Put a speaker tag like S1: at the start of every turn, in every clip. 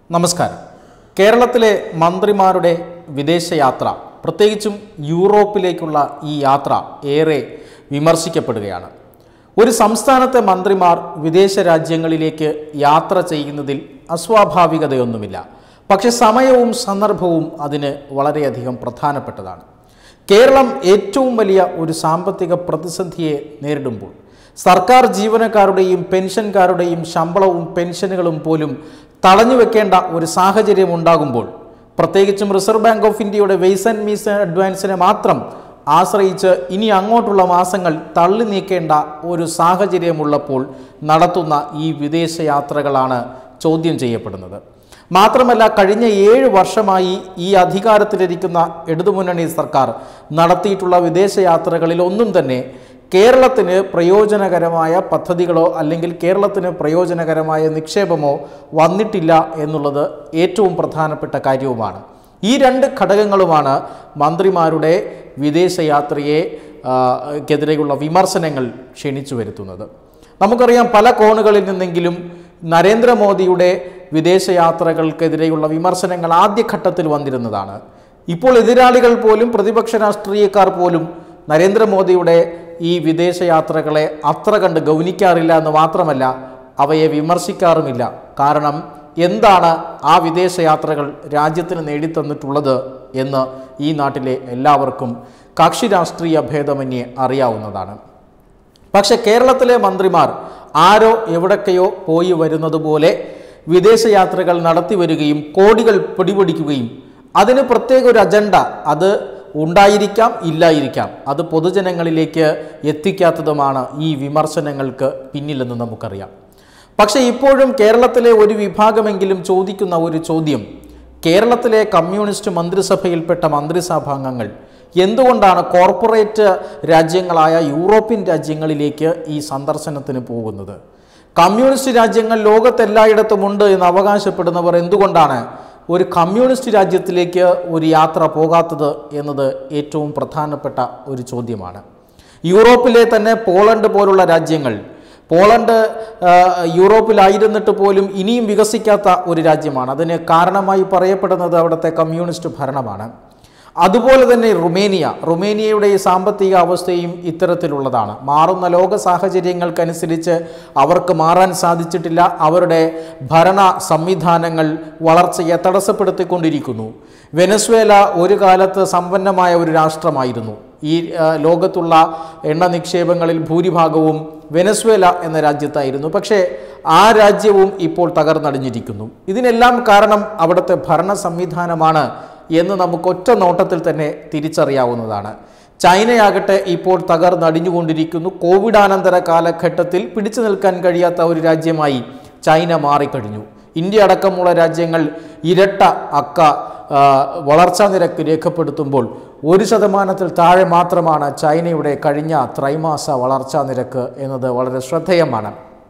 S1: നമസ്കാരം കേരളത്തിലെ മന്ത്രിമാരുടെ വിദേശയാത്ര പ്രത്യേകിച്ചും യൂറോപ്പിലേക്കുള്ള ഈ യാത്ര ഏറെ വിമർശിക്കപ്പെടുകയാണ് ഒരു സംസ്ഥാനത്തെ മന്ത്രിമാർ വിദേശ രാജ്യങ്ങളിലേക്ക് യാത്ര ചെയ്യുന്നതിൽ അസ്വാഭാവികതയൊന്നുമില്ല പക്ഷെ സമയവും സന്ദർഭവും അതിന് വളരെയധികം പ്രധാനപ്പെട്ടതാണ് കേരളം ഏറ്റവും വലിയ ഒരു സാമ്പത്തിക പ്രതിസന്ധിയെ നേരിടുമ്പോൾ സർക്കാർ ജീവനക്കാരുടെയും പെൻഷൻകാരുടെയും ശമ്പളവും പെൻഷനുകളും പോലും തടഞ്ഞു വെക്കേണ്ട ഒരു സാഹചര്യം ഉണ്ടാകുമ്പോൾ പ്രത്യേകിച്ചും റിസർവ് ബാങ്ക് ഓഫ് ഇന്ത്യയുടെ വെയ്സ് ആൻഡ് മീസ് അഡ്വാൻസിനെ മാത്രം ആശ്രയിച്ച് ഇനി അങ്ങോട്ടുള്ള മാസങ്ങൾ തള്ളി നീക്കേണ്ട ഒരു സാഹചര്യമുള്ളപ്പോൾ നടത്തുന്ന ഈ വിദേശ യാത്രകളാണ് ചോദ്യം ചെയ്യപ്പെടുന്നത് മാത്രമല്ല കഴിഞ്ഞ ഏഴ് വർഷമായി ഈ അധികാരത്തിലിരിക്കുന്ന ഇടതുമുന്നണി സർക്കാർ നടത്തിയിട്ടുള്ള വിദേശയാത്രകളിൽ ഒന്നും തന്നെ കേരളത്തിന് പ്രയോജനകരമായ പദ്ധതികളോ അല്ലെങ്കിൽ കേരളത്തിന് പ്രയോജനകരമായ നിക്ഷേപമോ വന്നിട്ടില്ല എന്നുള്ളത് ഏറ്റവും പ്രധാനപ്പെട്ട കാര്യവുമാണ് ഈ രണ്ട് ഘടകങ്ങളുമാണ് മന്ത്രിമാരുടെ വിദേശയാത്രയെ ആ, ക്കെതിരെയുള്ള വിമർശനങ്ങൾ ക്ഷണിച്ചു വരുത്തുന്നത് നമുക്കറിയാം പല കോണുകളിൽ നിന്നെങ്കിലും നരേന്ദ്രമോദിയുടെ വിദേശയാത്രകൾക്കെതിരെയുള്ള വിമർശനങ്ങൾ ആദ്യഘട്ടത്തിൽ വന്നിരുന്നതാണ് ഇപ്പോൾ എതിരാളികൾ പോലും പ്രതിപക്ഷ രാഷ്ട്രീയക്കാർ പോലും നരേന്ദ്രമോദിയുടെ ഈ വിദേശയാത്രകളെ അത്ര കണ്ട് ഗൗനിക്കാറില്ല എന്ന് മാത്രമല്ല അവയെ വിമർശിക്കാറുമില്ല കാരണം എന്താണ് ആ വിദേശയാത്രകൾ രാജ്യത്തിന് നേടിത്തന്നിട്ടുള്ളത് എന്ന് ഈ നാട്ടിലെ എല്ലാവർക്കും കക്ഷി രാഷ്ട്രീയ ഭേദമന്യേ അറിയാവുന്നതാണ് പക്ഷെ കേരളത്തിലെ മന്ത്രിമാർ ആരോ എവിടൊക്കെയോ പോയി വരുന്നത് പോലെ വിദേശയാത്രകൾ നടത്തി വരികയും കോടികൾ പിടിപിടിക്കുകയും അതിന് പ്രത്യേക ഒരു അജണ്ട അത് ഉണ്ടായിരിക്കാം ഇല്ലായിരിക്കാം അത് പൊതുജനങ്ങളിലേക്ക് എത്തിക്കാത്തതുമാണ് ഈ വിമർശനങ്ങൾക്ക് പിന്നിലെന്ന് നമുക്കറിയാം പക്ഷേ ഇപ്പോഴും കേരളത്തിലെ ഒരു വിഭാഗമെങ്കിലും ചോദിക്കുന്ന ഒരു ചോദ്യം കേരളത്തിലെ കമ്മ്യൂണിസ്റ്റ് മന്ത്രിസഭയിൽപ്പെട്ട മന്ത്രിസഭാംഗങ്ങൾ എന്തുകൊണ്ടാണ് കോർപ്പറേറ്റ് രാജ്യങ്ങളായ യൂറോപ്യൻ രാജ്യങ്ങളിലേക്ക് ഈ സന്ദർശനത്തിന് പോകുന്നത് കമ്മ്യൂണിസ്റ്റ് രാജ്യങ്ങൾ ലോകത്തെല്ലായിടത്തുമുണ്ട് എന്ന് അവകാശപ്പെടുന്നവർ എന്തുകൊണ്ടാണ് ഒരു കമ്മ്യൂണിസ്റ്റ് രാജ്യത്തിലേക്ക് ഒരു യാത്ര പോകാത്തത് എന്നത് ഏറ്റവും പ്രധാനപ്പെട്ട ഒരു ചോദ്യമാണ് യൂറോപ്പിലെ തന്നെ പോളണ്ട് പോലുള്ള രാജ്യങ്ങൾ പോളണ്ട് ആ, യൂറോപ്പിലായിരുന്നിട്ട് പോലും ഇനിയും വികസിക്കാത്ത ഒരു രാജ്യമാണ് അതിന് കാരണമായി പറയപ്പെടുന്നത് അവിടുത്തെ കമ്മ്യൂണിസ്റ്റ് ഭരണമാണ് അതുപോലെ തന്നെ റുമേനിയ റുമേനിയയുടെ ഈ സാമ്പത്തിക അവസ്ഥയും ഇത്തരത്തിലുള്ളതാണ് മാറുന്ന ലോക സാഹചര്യങ്ങൾക്കനുസരിച്ച് അവർക്ക് മാറാൻ സാധിച്ചിട്ടില്ല അവരുടെ ഭരണ സംവിധാനങ്ങൾ വളർച്ചയെ തടസ്സപ്പെടുത്തിക്കൊണ്ടിരിക്കുന്നു വെനസ്വേല ഒരു കാലത്ത് സമ്പന്നമായ ഒരു രാഷ്ട്രമായിരുന്നു ഈ ആ, ലോകത്തുള്ള എണ്ണ നിക്ഷേപങ്ങളിൽ ഭൂരിഭാഗവും വെനസ്വേല എന്ന രാജ്യത്തായിരുന്നു പക്ഷേ ആ രാജ്യവും ഇപ്പോൾ തകർന്നടിഞ്ഞിരിക്കുന്നു ഇതിനെല്ലാം കാരണം അവിടുത്തെ ഭരണ സംവിധാനമാണ് എന്ന് നമുക്ക് ഒറ്റ നോട്ടത്തിൽ തന്നെ തിരിച്ചറിയാവുന്നതാണ് ചൈനയാകട്ടെ ഇപ്പോൾ തകർന്നടിഞ്ഞുകൊണ്ടിരിക്കുന്നു കോവിഡാനന്തര കാലഘട്ടത്തിൽ പിടിച്ചു നിൽക്കാൻ കഴിയാത്ത ഒരു രാജ്യമായി ചൈന മാറിക്കഴിഞ്ഞു ഇന്ത്യ അടക്കമുള്ള രാജ്യങ്ങൾ ഇരട്ട അക്ക ആ, വളർച്ചാ നിരക്ക് രേഖപ്പെടുത്തുമ്പോൾ ഒരു ശതമാനത്തിൽ താഴെ മാത്രമാണ് ചൈനയുടെ കഴിഞ്ഞ ത്രൈമാസ വളർച്ചാ നിരക്ക് എന്നത് വളരെ ശ്രദ്ധേയമാണ്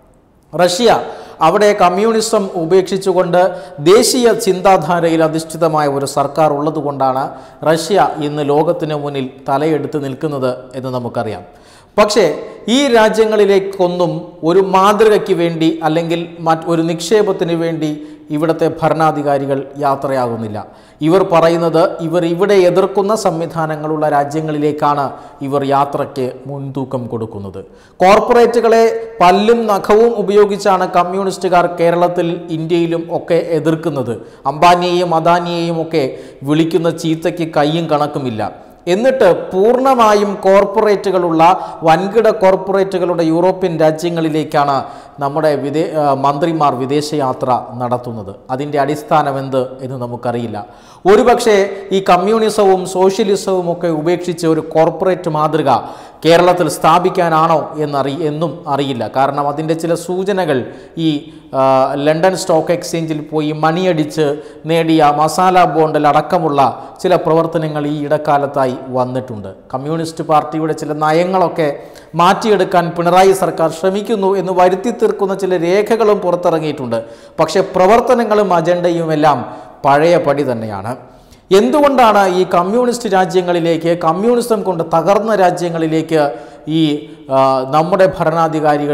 S1: റഷ്യ അവിടെ കമ്മ്യൂണിസം ഉപേക്ഷിച്ചുകൊണ്ട് ദേശീയ ചിന്താധാരയിൽ അധിഷ്ഠിതമായ ഒരു സർക്കാർ ഉള്ളതുകൊണ്ടാണ് റഷ്യ ഇന്ന് ലോകത്തിന് മുന്നിൽ തലയെടുത്ത് നിൽക്കുന്നത് എന്ന് നമുക്കറിയാം പക്ഷേ ഈ രാജ്യങ്ങളിലേക്കൊന്നും ഒരു മാതൃകയ്ക്ക് വേണ്ടി അല്ലെങ്കിൽ മറ്റ് ഒരു നിക്ഷേപത്തിന് വേണ്ടി ഇവിടുത്തെ ഭരണാധികാരികൾ യാത്രയാകുന്നില്ല ഇവർ പറയുന്നത് ഇവർ ഇവിടെ എതിർക്കുന്ന സംവിധാനങ്ങളുള്ള രാജ്യങ്ങളിലേക്കാണ് ഇവർ യാത്രയ്ക്ക് മുൻതൂക്കം കൊടുക്കുന്നത് കോർപ്പറേറ്റുകളെ പല്ലും നഖവും ഉപയോഗിച്ചാണ് കമ്മ്യൂണിസ്റ്റുകാർ കേരളത്തിൽ ഇന്ത്യയിലും ഒക്കെ എതിർക്കുന്നത് അംബാനിയെയും അദാനിയെയും ഒക്കെ വിളിക്കുന്ന ചീത്തയ്ക്ക് കയ്യും കണക്കുമില്ല എന്നിട്ട് പൂർണ്ണമായും കോർപ്പറേറ്റുകളുള്ള വൻകിട കോർപ്പറേറ്റുകളുടെ യൂറോപ്യൻ രാജ്യങ്ങളിലേക്കാണ് നമ്മുടെ വിദേ ആ, മന്ത്രിമാർ വിദേശയാത്ര നടത്തുന്നത് അതിൻ്റെ അടിസ്ഥാനം എന്ത് എന്ന് നമുക്കറിയില്ല ഒരുപക്ഷെ ഈ കമ്മ്യൂണിസവും സോഷ്യലിസവും ഒക്കെ ഉപേക്ഷിച്ച് ഒരു കോർപ്പറേറ്റ് മാതൃക കേരളത്തിൽ സ്ഥാപിക്കാനാണോ എന്നറി എന്നും അറിയില്ല കാരണം അതിൻ്റെ ചില സൂചനകൾ ഈ ആ, ലണ്ടൻ സ്റ്റോക്ക് എക്സ്ചേഞ്ചിൽ പോയി മണിയടിച്ച് നേടിയ മസാല ബോണ്ടിൽ അടക്കമുള്ള ചില പ്രവർത്തനങ്ങൾ ഈ ഇടക്കാലത്തായി വന്നിട്ടുണ്ട് കമ്മ്യൂണിസ്റ്റ് പാർട്ടിയുടെ ചില നയങ്ങളൊക്കെ മാറ്റിയെടുക്കാൻ പിണറായി സർക്കാർ ശ്രമിക്കുന്നു എന്ന് വരുത്തി തീർക്കുന്ന ചില രേഖകളും പുറത്തിറങ്ങിയിട്ടുണ്ട് പക്ഷേ പ്രവർത്തനങ്ങളും അജണ്ടയും എല്ലാം പഴയ പടി തന്നെയാണ് എന്തുകൊണ്ടാണ് ഈ കമ്മ്യൂണിസ്റ്റ് രാജ്യങ്ങളിലേക്ക് കമ്മ്യൂണിസം കൊണ്ട് തകർന്ന രാജ്യങ്ങളിലേക്ക് ഈ ആ, നമ്മുടെ ഭരണാധികാരികൾ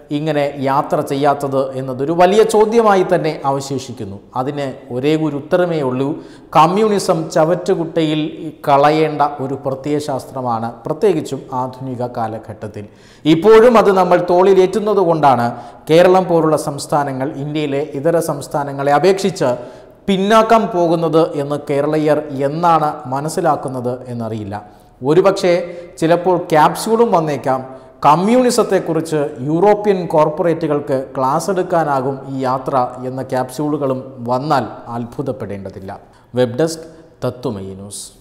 S1: ഇങ്ങനെ യാത്ര ചെയ്യാത്തത് എന്നതൊരു വലിയ ചോദ്യമായി തന്നെ അവശേഷിക്കുന്നു അതിന് ഒരേ ഒരു ഉത്തരമേ ഉള്ളൂ കമ്മ്യൂണിസം ചവറ്റുകുട്ടയിൽ കളയേണ്ട ഒരു പ്രത്യയശാസ്ത്രമാണ് പ്രത്യേകിച്ചും ആധുനിക കാലഘട്ടത്തിൽ ഇപ്പോഴും അത് നമ്മൾ തോളിലേറ്റുന്നത് കൊണ്ടാണ് കേരളം പോലുള്ള സംസ്ഥാനങ്ങൾ ഇന്ത്യയിലെ ഇതര സംസ്ഥാനങ്ങളെ അപേക്ഷിച്ച് പിന്നാക്കം പോകുന്നത് എന്ന് കേരളീയർ എന്നാണ് മനസ്സിലാക്കുന്നത് എന്നറിയില്ല ഒരുപക്ഷെ ചിലപ്പോൾ ക്യാപ്സ്യൂളും വന്നേക്കാം കമ്മ്യൂണിസത്തെക്കുറിച്ച് യൂറോപ്യൻ കോർപ്പറേറ്റുകൾക്ക് ക്ലാസ് എടുക്കാനാകും ഈ യാത്ര എന്ന ക്യാപ്സ്യൂളുകളും വന്നാൽ അത്ഭുതപ്പെടേണ്ടതില്ല വെബ് ഡെസ്ക് തത്വമയി ന്യൂസ്